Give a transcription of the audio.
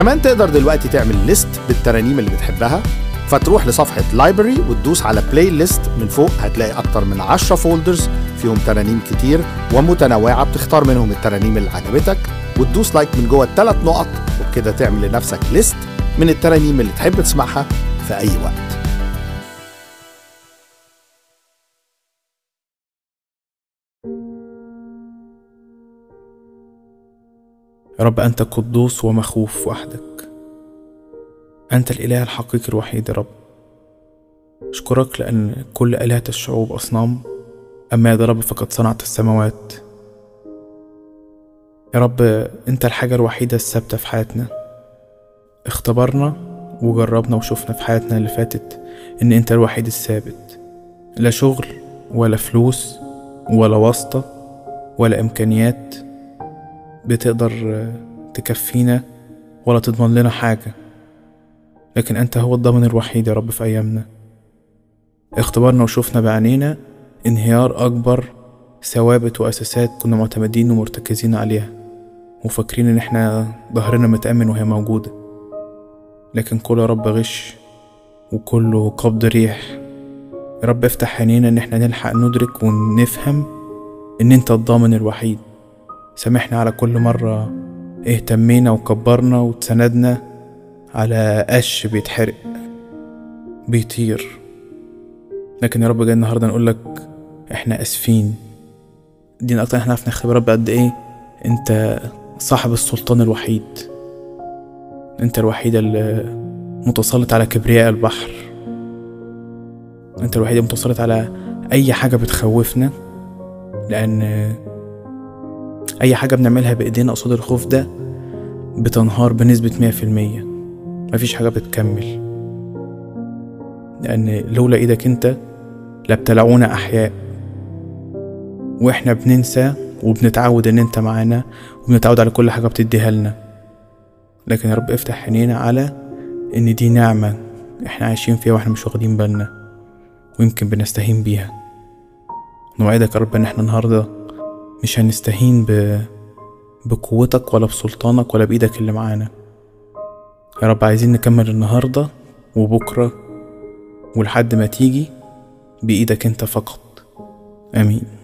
كمان تقدر دلوقتي تعمل ليست بالترانيم اللي بتحبها فتروح لصفحة لايبرري وتدوس على بلاي ليست من فوق هتلاقي أكتر من 10 فولدرز فيهم ترانيم كتير ومتنوعة بتختار منهم الترانيم اللي عجبتك وتدوس لايك من جوه الثلاث نقط وبكده تعمل لنفسك ليست من الترانيم اللي تحب تسمعها في أي وقت يا رب أنت قدوس ومخوف وحدك أنت الإله الحقيقي الوحيد يا رب أشكرك لأن كل آلهة الشعوب أصنام أما يا رب فقد صنعت السماوات يا رب أنت الحاجة الوحيدة الثابتة في حياتنا اختبرنا وجربنا وشوفنا في حياتنا اللي فاتت إن أنت الوحيد الثابت لا شغل ولا فلوس ولا واسطة ولا إمكانيات بتقدر تكفينا ولا تضمن لنا حاجة لكن أنت هو الضامن الوحيد يا رب في أيامنا اختبرنا وشوفنا بعينينا انهيار أكبر ثوابت وأساسات كنا معتمدين ومرتكزين عليها وفاكرين إن احنا ظهرنا متأمن وهي موجودة لكن كله يا رب غش وكله قبض ريح يا رب افتح عينينا إن احنا نلحق ندرك ونفهم إن أنت الضامن الوحيد سامحنا على كل مرة اهتمينا وكبرنا وتسندنا على قش بيتحرق بيطير لكن يا رب جاي النهارده نقول لك احنا اسفين دي اكتر احنا عرفنا نختبر رب قد ايه انت صاحب السلطان الوحيد انت الوحيد اللي متسلط على كبرياء البحر انت الوحيد المتسلط على اي حاجه بتخوفنا لان اي حاجه بنعملها بايدينا قصاد الخوف ده بتنهار بنسبه مية في المية مفيش حاجه بتكمل لان لولا ايدك انت لابتلعونا احياء واحنا بننسى وبنتعود ان انت معانا وبنتعود على كل حاجه بتديها لنا لكن يا رب افتح عينينا على ان دي نعمه احنا عايشين فيها واحنا مش واخدين بالنا ويمكن بنستهين بيها نوعدك يا رب ان احنا النهارده مش هنستهين ب... بقوتك ولا بسلطانك ولا بإيدك اللي معانا يا رب عايزين نكمل النهاردة وبكرة ولحد ما تيجي بإيدك انت فقط آمين